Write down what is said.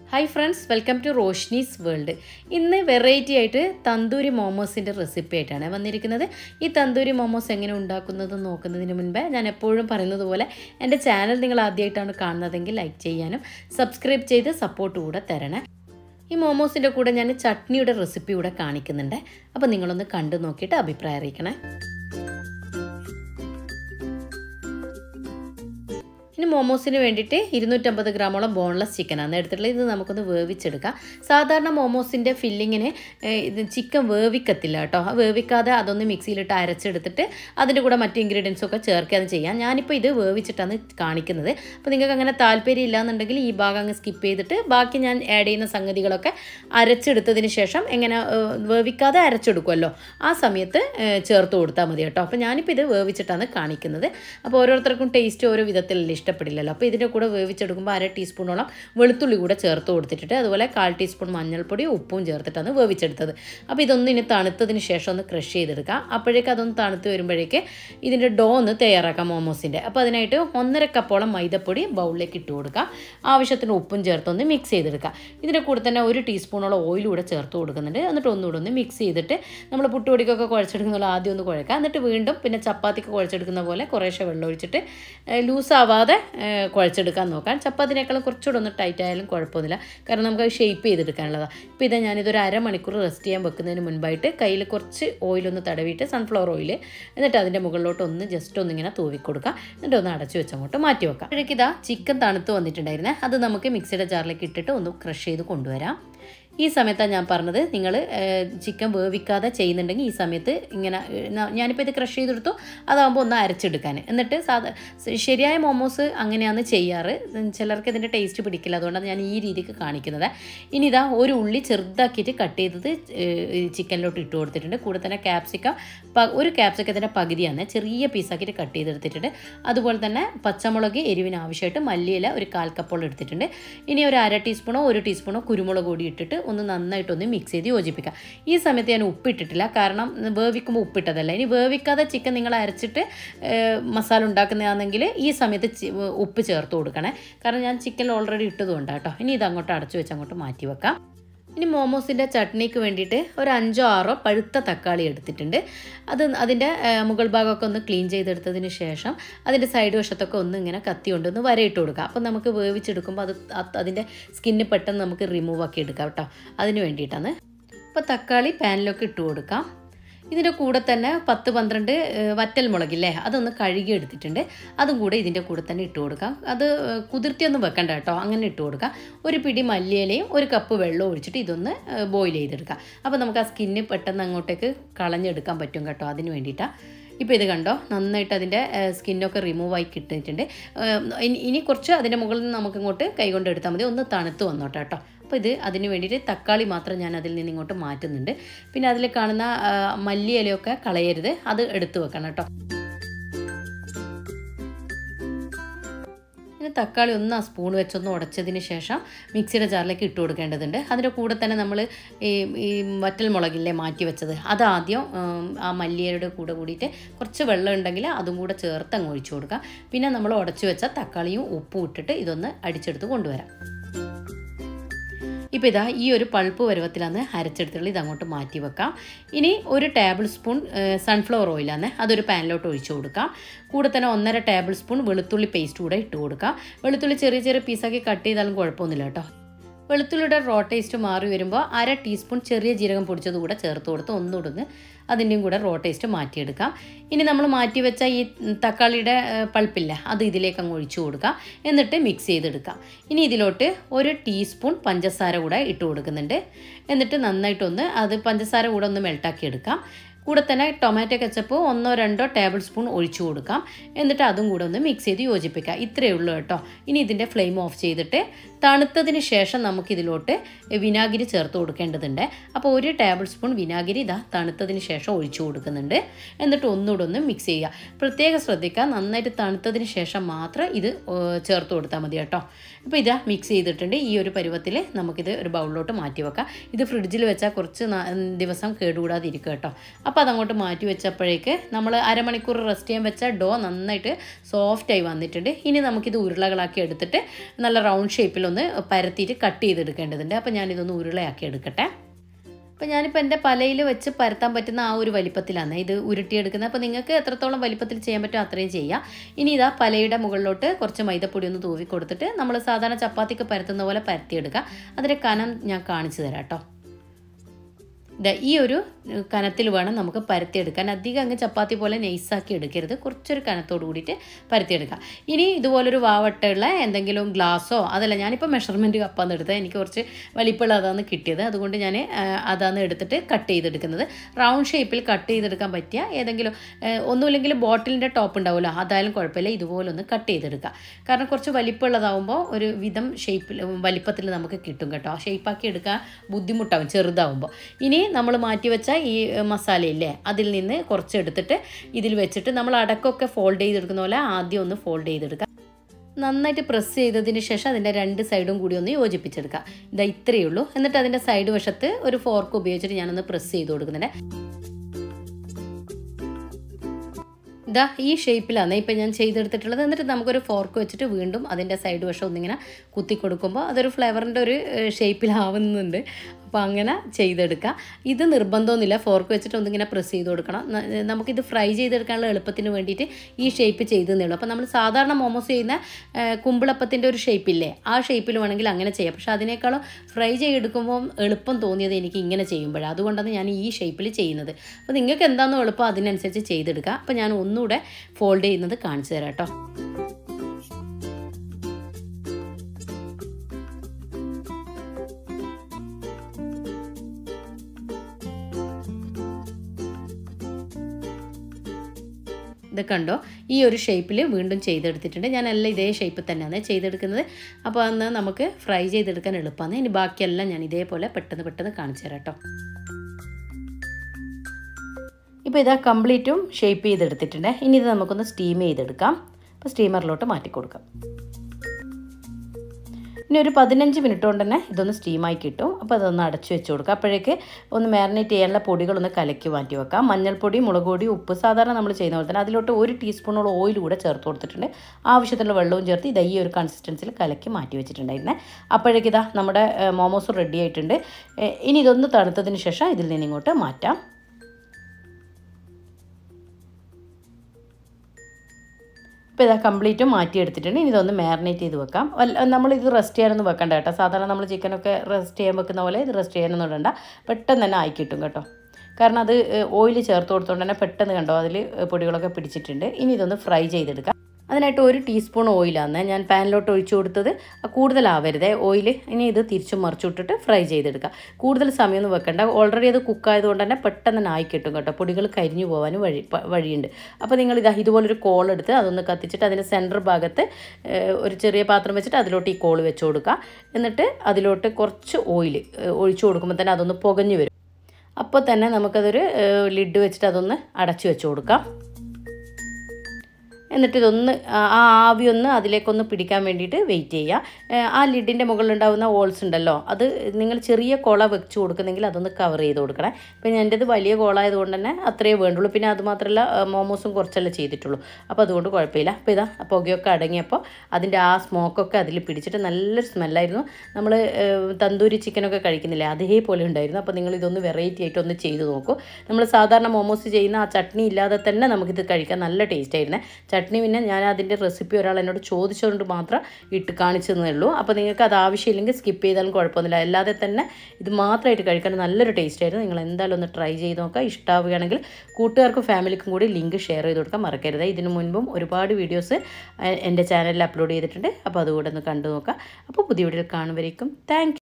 hi friends welcome to Roshni's world ഇന്ന് variety ആയിട്ട് tandoori മോമോസിൻ്റെ recipe ആയിട്ടാണ് വന്നിരിക്കുന്നത് ഈ തന്തൂരി മോമോസ് എങ്ങനെ ഉണ്ടാക്കുന്നത് നോക്കുന്നതിന് മുൻപേ ഞാൻ എപ്പോഴും പറയുന്നത് പോലെ എൻ്റെ ചാനൽ നിങ്ങൾ ആദ്യമായിട്ടാണ് കാണുന്നതെങ്കിൽ ലൈക്ക് ചെയ്യാനും സബ്സ്ക്രൈബ് ചെയ്ത് സപ്പോർട്ട് കൂടെ തരണേ ഈ മോമോസിൻ്റെ കൂടെ ഞാൻ ചട്നിയുടെ റെസിപ്പി കൂടെ കാണിക്കുന്നുണ്ട് അപ്പോൾ നിങ്ങളൊന്ന് കണ്ടു നോക്കിയിട്ട് അഭിപ്രായം അറിയിക്കണേ ഇനി മോമോസിന് വേണ്ടിയിട്ട് ഇരുന്നൂറ്റമ്പത് ഗ്രാമോളം ബോൺലെസ് ചിക്കനാണ് എടുത്തിട്ടുള്ളത് ഇത് നമുക്കൊന്ന് വേവിച്ചെടുക്കാം സാധാരണ മോമോസിൻ്റെ ഫില്ലിങ്ങിന് ഇത് ചിക്കൻ വേവിക്കത്തില്ല കേട്ടോ വേവിക്കാതെ അതൊന്ന് മിക്സിയിലിട്ട് അരച്ചെടുത്തിട്ട് അതിൻ്റെ കൂടെ മറ്റ് ഇൻഗ്രീഡിയൻസ് ഒക്കെ ചേർക്കുകയാണ് ചെയ്യാം ഞാനിപ്പോൾ ഇത് വേവിച്ചിട്ടാണ് കാണിക്കുന്നത് അപ്പോൾ നിങ്ങൾക്ക് അങ്ങനെ താല്പര്യം ഇല്ലാന്നുണ്ടെങ്കിൽ ഈ ഭാഗം അങ്ങ് സ്കിപ്പ് ചെയ്തിട്ട് ബാക്കി ഞാൻ ആഡ് ചെയ്യുന്ന സംഗതികളൊക്കെ അരച്ചെടുത്തതിന് ശേഷം എങ്ങനെ വേവിക്കാതെ അരച്ചെടുക്കുമല്ലോ ആ സമയത്ത് ചേർത്ത് കൊടുത്താൽ മതി കേട്ടോ അപ്പോൾ ഞാനിപ്പോൾ ഇത് വേവിച്ചിട്ടാണ് കാണിക്കുന്നത് അപ്പോൾ ഓരോരുത്തർക്കും ടേസ്റ്റ് ഓരോ വിധത്തിലല്ലേ ഇഷ്ടപ്പെടില്ലല്ലോ അപ്പോൾ ഇതിൻ്റെ കൂടെ വേവിച്ചെടുക്കുമ്പോൾ അര ടീസ്പൂണോളം വെളുത്തുള്ളി കൂടെ ചേർത്ത് കൊടുത്തിട്ട് അതുപോലെ കാൽ ടീസ്പൂൺ മഞ്ഞൾപ്പൊടി ഉപ്പും ചേർത്തിട്ടാണ് വേവിച്ചെടുത്തത് അപ്പോൾ ഇതൊന്ന് ഇനി തണുത്തതിന് ശേഷം ഒന്ന് ക്രഷ് ചെയ്തെടുക്കാം അപ്പോഴേക്ക് അതൊന്ന് തണുത്ത് വരുമ്പോഴേക്ക് ഇതിൻ്റെ ഡോ ഒന്ന് തയ്യാറാക്കാം മോമോസിൻ്റെ അപ്പോൾ അതിനായിട്ട് ഒന്നര കപ്പോളം മൈദപ്പൊടി ബൗളിലേക്ക് ഇട്ട് കൊടുക്കുക ആവശ്യത്തിന് ഉപ്പും ചേർത്തൊന്ന് മിക്സ് ചെയ്തെടുക്കുക ഇതിൻ്റെ കൂടെ തന്നെ ഒരു ടീസ്പൂണോളം ഓയിൽ കൂടെ ചേർത്ത് കൊടുക്കുന്നുണ്ട് എന്നിട്ട് ഒന്നുകൂടെ ഒന്ന് മിക്സ് ചെയ്തിട്ട് നമ്മൾ പുട്ടുപൊടിക്കൊക്കെ കുഴച്ചെടുക്കുന്ന പോലെ ആദ്യം ഒന്ന് കുഴക്കുക എന്നിട്ട് വീണ്ടും പിന്നെ ചപ്പാത്തിക്ക് കുഴച്ചെടുക്കുന്ന പോലെ കുറേശ്ശെ വെള്ളം ഒഴിച്ചിട്ട് ലൂസ് ആവാതെ കുഴച്ചെടുക്കാൻ നോക്കാം ചപ്പാത്തിനേക്കാളും കുറച്ചുകൂടെ ഒന്ന് ടൈറ്റ് ആയാലും കുഴപ്പമൊന്നുമില്ല കാരണം നമുക്ക് അത് ഷേപ്പ് ചെയ്തെടുക്കാനുള്ളതാണ് ഇപ്പോൾ ഇതാ ഞാനിതൊരു അരമണിക്കൂർ റെസ്റ്റ് ചെയ്യാൻ വെക്കുന്നതിന് മുൻപായിട്ട് കയ്യിൽ കുറച്ച് ഓയിലൊന്ന് തടവിയിട്ട് സൺഫ്ലവർ ഓയിൽ എന്നിട്ട് അതിൻ്റെ മുകളിലോട്ട് ഒന്ന് ജസ്റ്റ് ഒന്നിങ്ങനെ തൂവി കൊടുക്കുക എന്നിട്ട് ഒന്ന് അടച്ചു വെച്ച് അങ്ങോട്ട് മാറ്റി വെക്കാം അപ്പോഴേക്ക് ഇതാ ചിക്കൻ തണുത്ത് വന്നിട്ടുണ്ടായിരുന്നേ അത് നമുക്ക് മിക്സിയുടെ ജാറിലേക്ക് ഇട്ടിട്ട് ഒന്ന് ക്രഷ് ചെയ്ത് കൊണ്ടുവരാം ഈ സമയത്താണ് ഞാൻ പറഞ്ഞത് നിങ്ങൾ ചിക്കൻ വേവിക്കാതെ ചെയ്യുന്നുണ്ടെങ്കിൽ ഈ സമയത്ത് ഇങ്ങനെ ഞാനിപ്പോൾ ഇത് ക്രഷ് ചെയ്തെടുത്തു അതാകുമ്പോൾ ഒന്ന് അരച്ചെടുക്കാൻ എന്നിട്ട് സാധാ ശരിയായ മോമോസ് അങ്ങനെയാണ് ചെയ്യാറ് ചിലർക്ക് ഇതിൻ്റെ ടേസ്റ്റ് പിടിക്കില്ല അതുകൊണ്ടാണ് ഞാൻ ഈ രീതിക്ക് കാണിക്കുന്നത് ഇനി ഇതാ ഒരു ഉള്ളി ചെറുതാക്കിയിട്ട് കട്ട് ചെയ്തത് ചിക്കനിലോട്ട് ഇട്ട് കൊടുത്തിട്ടുണ്ട് കൂടെ തന്നെ ക്യാപ്സിക്കം ഒരു ക്യാപ്സിക്കത്തിൻ്റെ പകുതിയാണ് ചെറിയ പീസാക്കിയിട്ട് കട്ട് ചെയ്തെടുത്തിട്ടുണ്ട് അതുപോലെ തന്നെ പച്ചമുളക് എരിവിന് ആവശ്യമായിട്ട് മല്ലിയില ഒരു കാൽ കപ്പോളം എടുത്തിട്ടുണ്ട് ഇനി ഒരു അര ടീസ്പൂണോ ഒരു ടീസ്പൂണോ കുരുമുളക് കൂടി ഇട്ടിട്ട് ഒന്ന് നന്നായിട്ടൊന്ന് മിക്സ് ചെയ്ത് യോജിപ്പിക്കുക ഈ സമയത്ത് ഞാൻ ഉപ്പിട്ടിട്ടില്ല കാരണം വേവിക്കുമ്പോൾ ഉപ്പിട്ടതല്ല ഇനി വേവിക്കാതെ ചിക്കൻ നിങ്ങൾ അരച്ചിട്ട് മസാല ഉണ്ടാക്കുന്നതാണെങ്കിൽ ഈ സമയത്ത് ഉപ്പ് ചേർത്ത് കൊടുക്കണേ കാരണം ഞാൻ ചിക്കൻ ഓൾറെഡി ഇട്ടതുകൊണ്ട് കേട്ടോ ഇനി ഇത് അങ്ങോട്ട് അടച്ചു വെച്ച് അങ്ങോട്ട് മാറ്റി വെക്കാം ഇനി മോമോസിൻ്റെ ചട്നിക്ക് വേണ്ടിയിട്ട് ഒരു അഞ്ചോ ആറോ പഴുത്ത തക്കാളി എടുത്തിട്ടുണ്ട് അത് അതിൻ്റെ മുകൾ ഭാഗമൊക്കെ ഒന്ന് ക്ലീൻ ചെയ്തെടുത്തതിന് ശേഷം അതിൻ്റെ സൈഡ് വശത്തൊക്കെ ഒന്ന് ഇങ്ങനെ കത്തി കൊണ്ടൊന്ന് വരയിട്ട് കൊടുക്കുക അപ്പം നമുക്ക് വേവിച്ചെടുക്കുമ്പോൾ അത് അതിൻ്റെ സ്കിന്ന് പെട്ടെന്ന് നമുക്ക് റിമൂവ് ആക്കി എടുക്കാം കേട്ടോ അതിന് വേണ്ടിയിട്ടാണ് അപ്പോൾ തക്കാളി പാനിലൊക്കെ ഇട്ട് കൊടുക്കാം ഇതിൻ്റെ കൂടെ തന്നെ പത്ത് പന്ത്രണ്ട് വറ്റൽ മുളകില്ലേ അതൊന്ന് കഴുകി എടുത്തിട്ടുണ്ട് അതും കൂടെ ഇതിൻ്റെ കൂടെ തന്നെ ഇട്ട് കൊടുക്കാം അത് കുതിർത്തിയൊന്നും വെക്കണ്ട കേട്ടോ അങ്ങനെ ഇട്ട് കൊടുക്കാം ഒരു പിടി മല്ലിയിലയും ഒരു കപ്പ് വെള്ളം ഒഴിച്ചിട്ട് ഇതൊന്ന് ബോയിൽ ചെയ്തെടുക്കാം അപ്പോൾ നമുക്ക് ആ സ്കിന്ന് പെട്ടെന്ന് അങ്ങോട്ടേക്ക് കളഞ്ഞെടുക്കാൻ പറ്റും കേട്ടോ അതിന് വേണ്ടിയിട്ടാണ് ഇപ്പോൾ ഇത് കണ്ടോ നന്നായിട്ട് അതിൻ്റെ സ്കിന്നൊക്കെ റിമൂവ് ആയി കിട്ടിയിട്ടുണ്ട് ഇനി കുറച്ച് അതിൻ്റെ മുകളിൽ നിന്ന് നമുക്ക് ഇങ്ങോട്ട് കൈകൊണ്ട് എടുത്താൽ മതി ഒന്ന് തണുത്ത് വന്നോട്ടെ കേട്ടോ അപ്പോൾ ഇത് അതിന് വേണ്ടിയിട്ട് തക്കാളി മാത്രം ഞാൻ അതിൽ നിന്ന് ഇങ്ങോട്ട് മാറ്റുന്നുണ്ട് പിന്നെ അതിൽ കാണുന്ന മല്ലിയിലയൊക്കെ കളയരുത് അത് എടുത്തു വെക്കണം കേട്ടോ ഇനി തക്കാളി ഒന്ന് ആ സ്പൂൺ വെച്ചൊന്ന് ഉടച്ചതിന് ശേഷം മിക്സിയുടെ ജാറിലേക്ക് ഇട്ട് കൊടുക്കേണ്ടതുണ്ട് അതിൻ്റെ കൂടെ തന്നെ നമ്മൾ ഈ ഈ വറ്റൽ മുളകില്ലേ മാറ്റി വെച്ചത് അതാദ്യം ആ മല്ലിയയുടെ കൂടെ കൂടിയിട്ട് കുറച്ച് വെള്ളം ഉണ്ടെങ്കിൽ അതും കൂടെ ചേർത്ത് അങ്ങ് ഒഴിച്ചു കൊടുക്കുക പിന്നെ നമ്മൾ ഉടച്ചു വെച്ച തക്കാളിയും ഉപ്പും ഇട്ടിട്ട് ഇതൊന്ന് അടിച്ചെടുത്ത് കൊണ്ടുവരാം ഇപ്പോൾ ഇതാ ഈ ഒരു പൾപ്പ് പരുവത്തിലാണ് അരച്ചെടുത്തുള്ളത് ഇത് അങ്ങോട്ട് മാറ്റി വെക്കാം ഇനി ഒരു ടേബിൾ സ്പൂൺ സൺഫ്ലവർ ഓയിലാണ് അതൊരു പാനിലോട്ട് ഒഴിച്ചു കൊടുക്കാം കൂടെ തന്നെ ഒന്നര ടേബിൾ സ്പൂൺ വെളുത്തുള്ളി പേസ്റ്റ് കൂടെ ഇട്ട് കൊടുക്കാം വെളുത്തുള്ളി ചെറിയ ചെറിയ പീസാക്കി കട്ട് ചെയ്താലും കുഴപ്പമൊന്നുമില്ല കേട്ടോ വെളുത്തുള്ളിയുടെ റോ ടേസ്റ്റ് മാറി വരുമ്പോൾ അര ടീസ്പൂൺ ചെറിയ ജീരകം പൊടിച്ചത് കൂടെ ചേർത്ത് കൊടുത്ത് ഒന്നുകൂടെ അതിൻ്റെയും കൂടെ റോ ടേസ്റ്റ് മാറ്റിയെടുക്കാം ഇനി നമ്മൾ മാറ്റി വെച്ച ഈ തക്കാളിയുടെ പൾപ്പില്ല അത് ഇതിലേക്ക് അങ്ങ് ഒഴിച്ചു കൊടുക്കാം എന്നിട്ട് മിക്സ് ചെയ്തെടുക്കാം ഇനി ഇതിലോട്ട് ഒരു ടീസ്പൂൺ പഞ്ചസാര കൂടെ ഇട്ട് കൊടുക്കുന്നുണ്ട് എന്നിട്ട് നന്നായിട്ടൊന്ന് അത് പഞ്ചസാര കൂടെ ഒന്ന് മെൽട്ടാക്കി എടുക്കാം കൂടെ തന്നെ ടൊമാറ്റോ കെച്ചപ്പ് ഒന്നോ രണ്ടോ ടേബിൾ സ്പൂൺ ഒഴിച്ചു കൊടുക്കാം എന്നിട്ട് അതും കൂടെ ഒന്ന് മിക്സ് ചെയ്ത് യോജിപ്പിക്കാം ഇത്രയേ ഉള്ളൂ കേട്ടോ ഇനി ഇതിൻ്റെ ഫ്ലെയിം ഓഫ് ചെയ്തിട്ട് തണുത്തതിന് ശേഷം നമുക്കിതിലോട്ട് വിനാഗിരി ചേർത്ത് കൊടുക്കേണ്ടതുണ്ട് അപ്പോൾ ഒരു ടേബിൾ സ്പൂൺ വിനാഗിരി ഇതാ തണുത്തതിന് ശേഷം ഒഴിച്ചു കൊടുക്കുന്നുണ്ട് എന്നിട്ട് ഒന്നുകൂടെ ഒന്ന് മിക്സ് ചെയ്യുക പ്രത്യേകം ശ്രദ്ധിക്കുക നന്നായിട്ട് തണുത്തതിന് ശേഷം മാത്രം ഇത് ചേർത്ത് കൊടുത്താൽ മതി കേട്ടോ ഇപ്പോൾ ഇതാ മിക്സ് ചെയ്തിട്ടുണ്ട് ഈ ഒരു പരുവത്തിൽ നമുക്കിത് ഒരു ബൗളിലോട്ട് മാറ്റി വെക്കാം ഇത് ഫ്രിഡ്ജിൽ വെച്ചാൽ കുറച്ച് ദിവസം കേടുകൂടാതെ ഇരിക്കുക കേട്ടോ അപ്പോൾ അതങ്ങോട്ട് മാറ്റി വെച്ചപ്പോഴേക്ക് നമ്മൾ അരമണിക്കൂർ റെസ്റ്റ് ചെയ്യാൻ വെച്ച ഡോ നന്നായിട്ട് സോഫ്റ്റായി വന്നിട്ടുണ്ട് ഇനി നമുക്കിത് ഉരുളകളാക്കി എടുത്തിട്ട് നല്ല റൗണ്ട് ഷേപ്പിൽ ഒന്ന് പരത്തിയിട്ട് കട്ട് ചെയ്തെടുക്കേണ്ടതുണ്ട് അപ്പോൾ ഞാനിതൊന്ന് ഉരുളയാക്കി എടുക്കട്ടെ അപ്പോൾ ഞാനിപ്പോൾ എൻ്റെ പലയിൽ വെച്ച് പരത്താൻ പറ്റുന്ന ആ ഒരു വലിപ്പത്തിലാണ് ഇത് ഉരുട്ടിയെടുക്കുന്നത് അപ്പോൾ നിങ്ങൾക്ക് എത്രത്തോളം വലിപ്പത്തിൽ ചെയ്യാൻ പറ്റുമോ അത്രയും ചെയ്യാം ഇനി ഇതാ പലയുടെ മുകളിലോട്ട് കുറച്ച് മൈദപ്പൊടി ഒന്ന് തൂവി കൊടുത്തിട്ട് നമ്മൾ സാധാരണ ചപ്പാത്തിക്ക് പരത്തുന്ന പോലെ പരത്തിയെടുക്കുക അതിൻ്റെ കനം ഞാൻ കാണിച്ചു തരാം കേട്ടോ ദാ ഈ ഒരു കനത്തിൽ വേണം നമുക്ക് പരത്തിയെടുക്കാൻ അധികം അങ്ങ് ചപ്പാത്തി പോലെ നെയ്സാക്കി എടുക്കരുത് കുറച്ചൊരു കനത്തോട് കൂടിയിട്ട് പരത്തിയെടുക്കാം ഇനി ഇതുപോലൊരു വാവട്ടുള്ള എന്തെങ്കിലും ഗ്ലാസ്സോ അതല്ല ഞാനിപ്പോൾ മെഷർമെൻറ്റ് കപ്പാന്ന് എടുത്തത് എനിക്ക് കുറച്ച് വലിപ്പമുള്ള അതാണ് കിട്ടിയത് അതുകൊണ്ട് ഞാൻ ആ, അതാണ് എടുത്തിട്ട് കട്ട് ചെയ്തെടുക്കുന്നത് റൗണ്ട് ഷേപ്പിൽ കട്ട് ചെയ്തെടുക്കാൻ പറ്റിയ ഏതെങ്കിലും ആ, ഒന്നുമില്ലെങ്കിൽ ബോട്ടിലിൻ്റെ ടോപ്പ് ഉണ്ടാവുമല്ലോ അതായാലും കുഴപ്പമില്ല ഇതുപോലെ ഒന്ന് കട്ട് ചെയ്തെടുക്കുക കാരണം കുറച്ച് വലിപ്പമുള്ളതാവുമ്പോൾ ഒരു വിധം ഷേപ്പിൽ വലിപ്പത്തിൽ നമുക്ക് കിട്ടും കേട്ടോ ഷേപ്പാക്കി എടുക്കാൻ ബുദ്ധിമുട്ടാവും ചെറുതാവുമ്പോൾ ഇനി നമ്മൾ മാറ്റി വെച്ച ഈ മസാലയില്ലേ അതിൽ നിന്ന് കുറച്ച് എടുത്തിട്ട് ഇതിൽ വെച്ചിട്ട് നമ്മൾ അടക്കമൊക്കെ ഫോൾഡ് ചെയ്തെടുക്കുന്ന പോലെ ആദ്യം ഒന്ന് ഫോൾഡ് ചെയ്തെടുക്കുക നന്നായിട്ട് പ്രസ് ചെയ്തതിന് ശേഷം അതിൻ്റെ രണ്ട് സൈഡും കൂടി ഒന്ന് യോജിപ്പിച്ചെടുക്കുക ഇതാ ഇത്രയേ ഉള്ളൂ എന്നിട്ട് അതിൻ്റെ സൈഡ് വശത്ത് ഒരു ഫോർക്ക് ഉപയോഗിച്ചിട്ട് ഞാനൊന്ന് പ്രസ് ചെയ്ത് കൊടുക്കുന്നുണ്ട് ഇതാ ഈ ഷേപ്പിലാണ് ഇപ്പം ഞാൻ ചെയ്തെടുത്തിട്ടുള്ളത് എന്നിട്ട് നമുക്കൊരു ഫോർക്ക് വെച്ചിട്ട് വീണ്ടും അതിൻ്റെ സൈഡ് വശം ഒന്നിങ്ങനെ കുത്തി കൊടുക്കുമ്പോൾ അതൊരു ഫ്ലേവറിൻ്റെ ഒരു ഷേപ്പിലാവുന്നുണ്ട് അപ്പോൾ അങ്ങനെ ചെയ്തെടുക്കുക ഇത് നിർബന്ധമൊന്നുമില്ല ഫോർക്ക് വെച്ചിട്ട് ഒന്നിങ്ങനെ പ്രസ് ചെയ്ത് കൊടുക്കണം ന- നമുക്കിത് ഫ്രൈ ചെയ്തെടുക്കാനുള്ള എളുപ്പത്തിന് വേണ്ടിയിട്ട് ഈ ഷേപ്പ് ചെയ്തതേ ഉള്ളൂ അപ്പോൾ നമ്മൾ സാധാരണ മോമോസ് ചെയ്യുന്ന ആ, കുമ്പിളപ്പത്തിൻ്റെ ഒരു ഷേപ്പില്ലേ ആ ഷേപ്പിൽ വേണമെങ്കിൽ അങ്ങനെ ചെയ്യാം പക്ഷേ അതിനേക്കാളും ഫ്രൈ ചെയ്തെടുക്കുമ്പോൾ എളുപ്പം തോന്നിയത് എനിക്ക് ഇങ്ങനെ ചെയ്യുമ്പോഴാണ് അതുകൊണ്ടാണ് ഞാൻ ഈ ഷേപ്പിൽ ചെയ്യുന്നത് അപ്പോൾ നിങ്ങൾക്ക് എന്താണെന്നോ എളുപ്പം അതിനനുസരിച്ച് ചെയ്തെടുക്കുക അപ്പോൾ ഞാൻ ഒന്നുകൂടെ ഫോൾഡ് ചെയ്യുന്നത് കാണിച്ചു തരാം കേട്ടോ ഇത് കണ്ടോ ഈ ഒരു ഷേപ്പിൽ വീണ്ടും ചെയ്തെടുത്തിട്ടുണ്ട് ഞാൻ എല്ലാം ഇതേ ഷേപ്പിൽ തന്നെയാണ് ചെയ്തെടുക്കുന്നത് അപ്പോൾ അന്ന് നമുക്ക് ഫ്രൈ ചെയ്തെടുക്കാൻ എളുപ്പമാണ് ഇനി ബാക്കിയെല്ലാം ഞാൻ ഇതേപോലെ പെട്ടെന്ന് പെട്ടെന്ന് കാണിച്ചു തരാം കേട്ടോ ഇപ്പോൾ ഇതാ കംപ്ലീറ്റും ഷേപ്പ് ചെയ്തെടുത്തിട്ടുണ്ട് ഇനി ഇത് നമുക്കൊന്ന് സ്റ്റീം ചെയ്തെടുക്കാം അപ്പോൾ സ്റ്റീമറിലോട്ട് മാറ്റി കൊടുക്കാം ഇനി ഒരു പതിനഞ്ച് മിനിറ്റ് കൊണ്ട് തന്നെ ഇതൊന്ന് സ്റ്റീമായി കിട്ടും അപ്പോൾ അതൊന്ന് അടച്ചു വെച്ച് കൊടുക്കുക അപ്പോഴേക്ക് ഒന്ന് മാരിനേറ്റ് ചെയ്യാനുള്ള പൊടികളൊന്ന് കലക്കി മാറ്റി വെക്കാം മഞ്ഞൾപ്പൊടി മുളക് പൊടി ഉപ്പ് സാധാരണ നമ്മൾ ചെയ്യുന്ന പോലെ തന്നെ അതിലോട്ട് ഒരു ടീസ്പൂണോളം ഓയിൽ കൂടെ ചേർത്ത് കൊടുത്തിട്ടുണ്ട് ആവശ്യത്തിനുള്ള വെള്ളവും ചേർത്ത് ഇതാ ഈ ഒരു കൺസിസ്റ്റൻസിൽ കലക്കി മാറ്റി വെച്ചിട്ടുണ്ടായിരുന്നേ അപ്പോഴേക്ക് ഇതാ നമ്മുടെ മോമോസ് റെഡി ആയിട്ടുണ്ട് ഏ, ഇനി ഇതൊന്ന് തണുത്തതിന് ശേഷം ഇതിൽ നിന്ന് ഇങ്ങോട്ട് മാറ്റാം ഇപ്പോൾ ഇതാ കംപ്ലീറ്റും മാറ്റിയെടുത്തിട്ടുണ്ട് ഇനി ഇതൊന്ന് മാരിനേറ്റ് ചെയ്ത് വെക്കാം വല്ല നമ്മളിത് റെസ്റ്റ് ചെയ്യാനൊന്നും വെക്കണ്ട കേട്ടോ സാധാരണ നമ്മൾ ചിക്കനൊക്കെ റെസ്റ്റ് ചെയ്യാൻ വെക്കുന്ന പോലെ ഇത് റെസ്റ്റ് ചെയ്യാനൊന്നും ഇടണ്ട പെട്ടെന്ന് തന്നെ ആയി കിട്ടും കേട്ടോ കാരണം അത് ഓയിൽ ചേർത്ത് കൊടുത്തുകൊണ്ട് തന്നെ പെട്ടെന്ന് കണ്ടോ അതിൽ പൊടികളൊക്കെ പിടിച്ചിട്ടുണ്ട് ഇനി ഇതൊന്ന് ഫ്രൈ ചെയ്തെടുക്കാം അതിനായിട്ട് ഒരു ടീസ്പൂൺ ഓയിലാണ് ഞാൻ പാനിലോട്ട് ഒഴിച്ചു കൊടുത്തത് കൂടുതലാവരുതേ ഓയിൽ ഇനി ഇത് തിരിച്ചും മറിച്ചിട്ടിട്ട് ഫ്രൈ ചെയ്തെടുക്കുക കൂടുതൽ സമയമൊന്നും വെക്കണ്ട ഓൾറെഡി അത് കുക്കായതുകൊണ്ട് തന്നെ പെട്ടെന്ന് തന്നെ ആയി കിട്ടും കേട്ടോ പൊടികൾ കരിഞ്ഞു പോകാനും വഴി പ- വഴിയുണ്ട് അപ്പോൾ നിങ്ങൾ ഇതാ ഇതുപോലൊരു കോൾ എടുത്ത് അതൊന്ന് കത്തിച്ചിട്ട് അതിൻ്റെ സെൻറ്റർ ഭാഗത്ത് ഏഹ്, ഒരു ചെറിയ പാത്രം വെച്ചിട്ട് അതിലോട്ട് ഈ കോൾ വെച്ച് കൊടുക്കുക എന്നിട്ട് അതിലോട്ട് കുറച്ച് ഓയിൽ ഒഴിച്ചു കൊടുക്കുമ്പോൾ തന്നെ അതൊന്ന് പുകഞ്ഞു വരും അപ്പോൾ തന്നെ നമുക്കതൊരു ലിഡ് വെച്ചിട്ട് അതൊന്ന് അടച്ചു വെച്ച് കൊടുക്കാം എന്നിട്ട് ഇതൊന്ന് ആ ആ ആവി ഒന്ന് അതിലേക്കൊന്ന് പിടിക്കാൻ വേണ്ടിയിട്ട് വെയിറ്റ് ചെയ്യുക ഏഹ് ആ ലിഡിൻ്റെ മുകളിലുണ്ടാകുന്ന ഹോൾസ് ഉണ്ടല്ലോ അത് നിങ്ങൾ ചെറിയ കോള വെച്ച് കൊടുക്കുന്നെങ്കിൽ അതൊന്ന് കവർ ചെയ്ത് കൊടുക്കണേ ഇപ്പം എൻ്റെത് വലിയ കോളായതുകൊണ്ട് തന്നെ അത്രയേ വേണ്ടുള്ളൂ പിന്നെ അതുമാത്രമല്ല ഏഹ് മോമോസും കുറച്ചല്ലേ ചെയ്തിട്ടുള്ളൂ അപ്പോൾ അതുകൊണ്ട് കുഴപ്പമില്ല അപ്പോൾ ഇതാ പുകയൊക്കെ അടങ്ങിയപ്പോൾ അതിൻ്റെ ആ സ്മോക്കൊക്കെ അതിൽ പിടിച്ചിട്ട് നല്ലൊരു സ്മെല്ലായിരുന്നു നമ്മൾ തന്തൂരി ചിക്കനൊക്കെ കഴിക്കുന്നില്ലേ അതേപോലെ ഉണ്ടായിരുന്നു അപ്പോൾ നിങ്ങൾ ഇതൊന്ന് വെറൈറ്റി ആയിട്ട് ഒന്ന് ചെയ്ത് നോക്കൂ നമ്മൾ സാധാരണ മോമോസ് ചെയ്യുന്ന ആ ചട്നി ഇല്ലാതെ തന്നെ നമുക്കിത് കഴിക്കാൻ നല്ല ടേസ്റ്റ് ആയിരുന്നേ ചട്നി പിന്നെ ഞാൻ അതിൻ്റെ റെസിപ്പി ഒരാൾ എന്നോട് ചോദിച്ചുകൊണ്ട് മാത്രം ഇട്ട് കാണിച്ചു തന്നേ ഉള്ളൂ അപ്പോൾ നിങ്ങൾക്ക് അത് ആവശ്യമില്ലെങ്കിൽ സ്കിപ്പ് ചെയ്താലും കുഴപ്പമൊന്നുമില്ല അല്ലാതെ തന്നെ ഇത് മാത്രമായിട്ട് കഴിക്കാൻ നല്ലൊരു ടേസ്റ്റ് ആയിരുന്നു നിങ്ങൾ എന്തായാലും ഒന്ന് ട്രൈ ചെയ്ത് നോക്കുക ഇഷ്ടമാവുകയാണെങ്കിൽ കൂട്ടുകാർക്കും ഫാമിലിക്കും കൂടി ലിങ്ക് ഷെയർ ചെയ്ത് കൊടുക്കാൻ മറക്കരുത് ഇതിനു മുൻപും ഒരുപാട് വീഡിയോസ് എൻ്റെ ചാനലിൽ അപ്ലോഡ് ചെയ്തിട്ടുണ്ട് അപ്പോൾ അതുകൂടെ ഒന്ന് കണ്ടു നോക്കുക അപ്പോൾ പുതിയ വീഡിയോയിൽ കാണുമ്പോഴേക്കും താങ്ക്